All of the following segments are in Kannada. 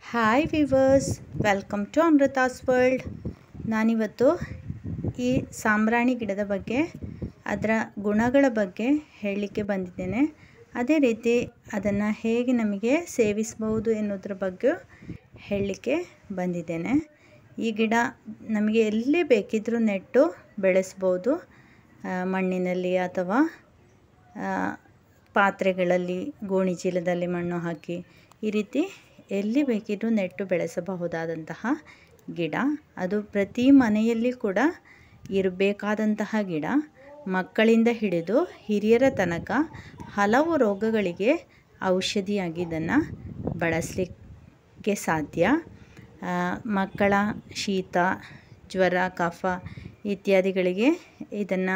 hi viewers welcome to Amrutha's world ನಾನಿವತ್ತು ಈ ಸಾಂಬ್ರಾಣಿ ಗಿಡದ ಬಗ್ಗೆ ಅದರ ಗುಣಗಳ ಬಗ್ಗೆ ಹೇಳಲಿಕ್ಕೆ ಬಂದಿದ್ದೇನೆ ಅದೇ ರೀತಿ ಅದನ್ನು ಹೇಗೆ ನಮಗೆ ಸೇವಿಸಬಹುದು ಎನ್ನುವುದರ ಬಗ್ಗೆ ಹೇಳಲಿಕ್ಕೆ ಬಂದಿದ್ದೇನೆ ಈ ಗಿಡ ನಮಗೆ ಎಲ್ಲಿ ಬೇಕಿದ್ದರೂ ನೆಟ್ಟು ಬೆಳೆಸ್ಬೋದು ಆ, ಮಣ್ಣಿನಲ್ಲಿ ಅಥವಾ ಆ, ಪಾತ್ರೆಗಳಲ್ಲಿ ಗೋಣಿ ಚೀಲದಲ್ಲಿ ಮಣ್ಣು ಹಾಕಿ ಈ ರೀತಿ ಎಲ್ಲಿ ಬೇಕಿದ್ರೂ ನೆಟ್ಟು ಬೆಳೆಸಬಹುದಾದಂತಹ ಗಿಡ ಅದು ಪ್ರತಿ ಮನೆಯಲ್ಲಿ ಕೂಡ ಇರಬೇಕಾದಂತಹ ಗಿಡ ಮಕ್ಕಳಿಂದ ಹಿಡಿದು ಹಿರಿಯರ ತನಕ ಹಲವು ರೋಗಗಳಿಗೆ ಔಷಧಿಯಾಗಿ ಇದನ್ನು ಬಳಸಲಿಕ್ಕೆ ಸಾಧ್ಯ ಆ, ಮಕ್ಕಳ ಶೀತ ಜ್ವರ ಕಫ ಇತ್ಯಾದಿಗಳಿಗೆ ಇದನ್ನು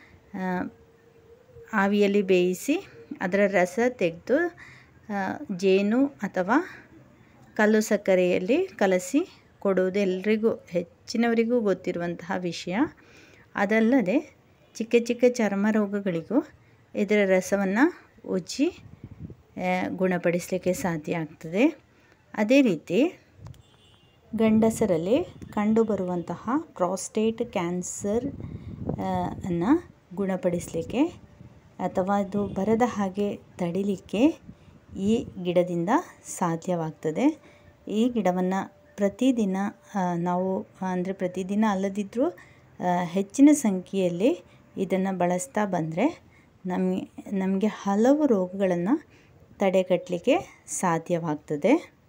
ಆವಿಯಲ್ಲಿ ಬೇಯಿಸಿ ಅದರ ರಸ ತೆಗೆದು ಜೇನು ಅಥವಾ ಕಲ್ಲು ಸಕ್ಕರೆಯಲ್ಲಿ ಕಲಸಿ ಕೊಡುವುದು ಎಲ್ರಿಗೂ ಹೆಚ್ಚಿನವರಿಗೂ ಗೊತ್ತಿರುವಂತಹ ವಿಷಯ ಅದಲ್ಲದೆ ಚಿಕ್ಕ ಚಿಕ್ಕ ಚರ್ಮ ರೋಗಗಳಿಗೂ ಇದರ ರಸವನ್ನು ಉಜ್ಜಿ ಆ, ಗುಣಪಡಿಸಲಿಕ್ಕೆ ಸಾಧ್ಯ ಆಗ್ತದೆ ಅದೇ ರೀತಿ ಗಂಡಸರಲ್ಲಿ ಕಂಡುಬರುವಂತಹ ಪ್ರಾಸ್ಟೇಟ್ ಕ್ಯಾನ್ಸರ್ ಅನ್ನು ಗುಣಪಡಿಸಲಿಕ್ಕೆ ಅಥವಾ ಇದು ಬರದ ಹಾಗೆ ತಡಿಲಿಕ್ಕೆ ಈ ಗಿಡದಿಂದ ಸಾಧ್ಯವಾಗ್ತದೆ ಈ ಗಿಡವನ್ನು ಪ್ರತಿದಿನ ಆ, ನಾವು ಅಂದರೆ ಪ್ರತಿದಿನ ಅಲ್ಲದಿದ್ದರೂ ಆ, ಹೆಚ್ಚಿನ ಸಂಖ್ಯೆಯಲ್ಲಿ ಇದನ್ನು ಬಳಸ್ತಾ ಬಂದರೆ ನಮಗೆ ನಮಗೆ ಹಲವು ರೋಗಗಳನ್ನು ತಡೆಗಟ್ಟಲಿಕ್ಕೆ ಸಾಧ್ಯವಾಗ್ತದೆ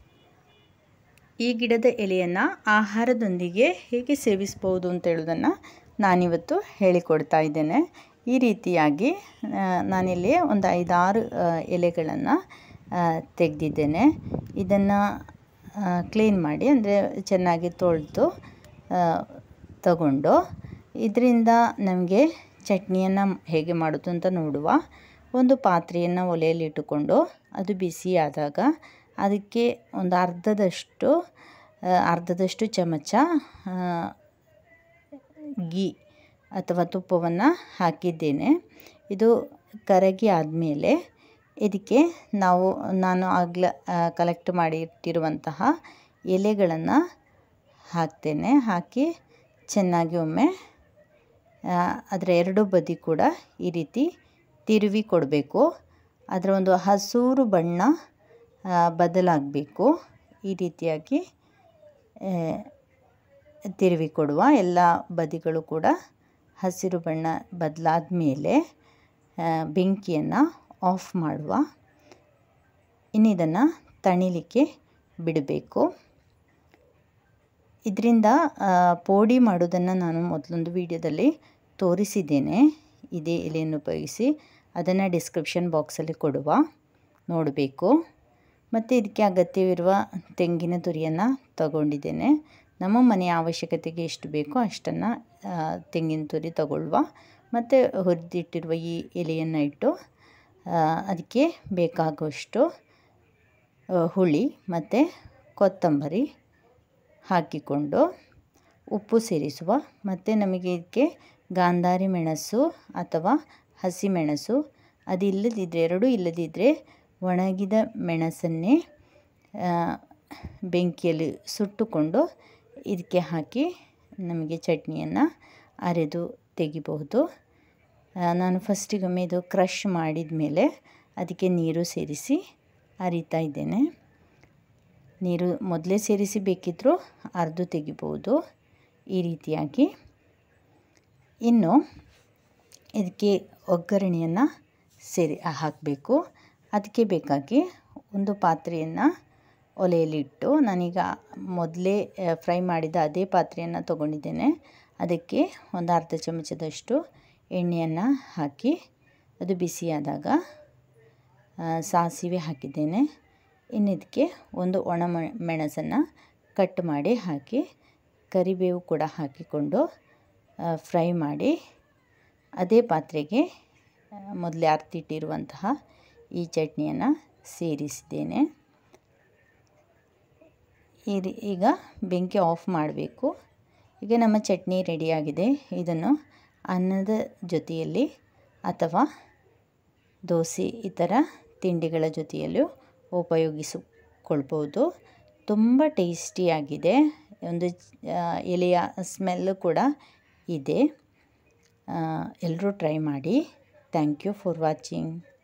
ಈ ಗಿಡದ ಎಲೆಯನ್ನು ಆಹಾರದೊಂದಿಗೆ ಹೇಗೆ ಸೇವಿಸ್ಬೋದು ಅಂತ ಹೇಳೋದನ್ನು ನಾನಿವತ್ತು ಹೇಳಿಕೊಡ್ತಾ ಇದ್ದೇನೆ ಈ ರೀತಿಯಾಗಿ ಆ, ನಾನಿಲ್ಲಿ ಒಂದು ಐದಾರು ಎಲೆಗಳನ್ನು ತೆಗೆದಿದ್ದೇನೆ ಇದನ್ನು ಕ್ಲೀನ್ ಮಾಡಿ ಅಂದರೆ ಚೆನ್ನಾಗಿ ತೊಳೆದು ತಗೊಂಡು ಇದರಿಂದ ನಮಗೆ ಚಟ್ನಿಯನ್ನು ಹೇಗೆ ಮಾಡೋದು ಅಂತ ನೋಡುವ ಒಂದು ಪಾತ್ರೆಯನ್ನು ಒಲೆಯಲ್ಲಿ ಇಟ್ಟುಕೊಂಡು ಅದು ಬಿಸಿಯಾದಾಗ ಅದಕ್ಕೆ ಒಂದು ಅರ್ಧದಷ್ಟು ಆ, ಅರ್ಧದಷ್ಟು ಚಮಚ ಆ, ಗೀ ಅಥವಾ ತುಪ್ಪವನ್ನು ಹಾಕಿದ್ದೇನೆ ಇದು ಕರಗಿ ಆದಮೇಲೆ ಇದಕ್ಕೆ ನಾವು ನಾನು ಆಗಲ ಕಲೆಕ್ಟ್ ಮಾಡಿ ಇಟ್ಟಿರುವಂತಹ ಎಲೆಗಳನ್ನು ಹಾಕ್ತೇನೆ ಹಾಕಿ ಚೆನ್ನಾಗಿ ಒಮ್ಮೆ ಆ, ಅದರ ಎರಡು ಬದಿ ಕೂಡ ಈ ರೀತಿ ತಿರುವಿ ಕೊಡಬೇಕು ಅದರ ಒಂದು ಹಸೂರು ಬಣ್ಣ ಆ, ಬದಲಾಗಬೇಕು ಈ ರೀತಿಯಾಗಿ ಆ, ತಿರುವಿ ಕೊಡುವ ಎಲ್ಲ ಬದಿಗಳು ಕೂಡ ಹಸಿರು ಬಣ್ಣ ಬದಲಾದ ಮೇಲೆ ಬೆಂಕಿಯನ್ನು ಆಫ್ ಮಾಡುವ ಇನ್ನು ಇದನ್ನು ತಣಿಲಿಕ್ಕೆ ಬಿಡಬೇಕು ಇದರಿಂದ ಪೋಡಿ ಮಾಡೋದನ್ನು ನಾನು ಮೊದಲೊಂದು ವಿಡಿಯೋದಲ್ಲಿ ತೋರಿಸಿದ್ದೇನೆ ಇದೇ ಎಲೆಯನ್ನು ಉಪಯೋಗಿಸಿ ಅದನ್ನು ಡಿಸ್ಕ್ರಿಪ್ಷನ್ ಬಾಕ್ಸಲ್ಲಿ ಕೊಡುವ ನೋಡಬೇಕು ಮತ್ತು ಇದಕ್ಕೆ ಅಗತ್ಯವಿರುವ ತೆಂಗಿನ ತುರಿಯನ್ನು ತಗೊಂಡಿದ್ದೇನೆ ನಮ್ಮ ಮನೆಯ ಅವಶ್ಯಕತೆಗೆ ಎಷ್ಟು ಬೇಕೋ ಅಷ್ಟನ್ನು ತೆಂಗಿನ ತುರಿ ತಗೊಳ್ಳುವ ಮತ್ತು ಹುರಿದಿಟ್ಟಿರುವ ಈ ಎಲೆಯನ್ನು ಇಟ್ಟು ಆ, ಅದಕ್ಕೆ ಬೇಕಾಗುವಷ್ಟು ಆ, ಹುಳಿ ಮತ್ತು ಕೊತ್ತಂಬರಿ ಹಾಕಿಕೊಂಡು ಉಪ್ಪು ಸೇರಿಸುವ ಮತ್ತು ನಮಗೆ ಇದಕ್ಕೆ ಗಾಂಧಾರಿ ಮೆಣಸು ಅಥವಾ ಹಸಿಮೆಣಸು ಅದು ಇಲ್ಲದಿದ್ದರೆ ಎರಡೂ ಇಲ್ಲದಿದ್ದರೆ ಒಣಗಿದ ಮೆಣಸನ್ನೇ ಆ, ಬೆಂಕಿಯಲ್ಲಿ ಸುಟ್ಟುಕೊಂಡು ಇದಕ್ಕೆ ಹಾಕಿ ನಮಗೆ ಚಟ್ನಿಯನ್ನು ಅರೆದು ತೆಗಿಬಹುದು ಆ, ನಾನು ಫಸ್ಟಿಗೊಮ್ಮೆ ಇದು ಕ್ರಷ್ ಮಾಡಿದ ಮೇಲೆ ಅದಕ್ಕೆ ನೀರು ಸೇರಿಸಿ ಅರಿತಾ ಇದ್ದೇನೆ ನೀರು ಮೊದಲೇ ಸೇರಿಸಿ ಬೇಕಿದ್ದರೂ ಅರ್ದು ತೆಗಿಬೋದು ಈ ರೀತಿಯಾಗಿ ಇನ್ನು ಇದಕ್ಕೆ ಒಗ್ಗರಣೆಯನ್ನು ಸೇರಿ ಹಾಕಬೇಕು ಅದಕ್ಕೆ ಬೇಕಾಗಿ ಒಂದು ಪಾತ್ರೆಯನ್ನು ಒಲೆಯಲ್ಲಿ ಇಟ್ಟು ನಾನೀಗ ಮೊದಲೇ ಫ್ರೈ ಮಾಡಿದ ಅದೇ ಪಾತ್ರೆಯನ್ನು ತೊಗೊಂಡಿದ್ದೇನೆ ಅದಕ್ಕೆ ಒಂದು ಅರ್ಧ ಚಮಚದಷ್ಟು ಎಣ್ಣೆಯನ್ನು ಹಾಕಿ ಅದು ಬಿಸಿಯಾದಾಗ ಆ, ಸಾಸಿವೆ ಹಾಕಿದ್ದೇನೆ ಇನ್ನು ಇದಕ್ಕೆ ಒಂದು ಒಣ ಮ- ಮೆಣಸನ್ನು ಕಟ್ ಮಾಡಿ ಹಾಕಿ ಕರಿಬೇವು ಕೂಡ ಹಾಕಿಕೊಂಡು ಆ, ಫ್ರೈ ಮಾಡಿ ಅದೇ ಪಾತ್ರೆಗೆ ಆ, ಮೊದಲೇ ಅರ್ತಿಟ್ಟಿರುವಂತಹ ಈ ಚಟ್ನಿಯನ್ನು ಸೇರಿಸಿದ್ದೇನೆ ಈ ರೀ- ಈಗ ಬೆಂಕಿ ಆಫ್ ಮಾಡಬೇಕು ಈಗ ನಮ್ಮ ಚಟ್ನಿ ರೆಡಿಯಾಗಿದೆ ಇದನ್ನು ಅನ್ನದ ಜೊತೆಯಲ್ಲಿ ಅಥವಾ ದೋಸೆ ಇತರ ತಿಂಡಿಗಳ ಜೊತೆಯಲ್ಲೂ ಉಪಯೋಗಿಸಿಕೊಳ್ಬೋದು ತುಂಬ ಟೇಸ್ಟಿಯಾಗಿದೆ ಒಂದು ಎಲೆಯ ಸ್ಮೆಲ್ಲು ಕೂಡ ಇದೆ ಎಲ್ಲರೂ ಟ್ರೈ ಮಾಡಿ ಥ್ಯಾಂಕ್ ಯು ಫಾರ್ ವಾಚಿಂಗ್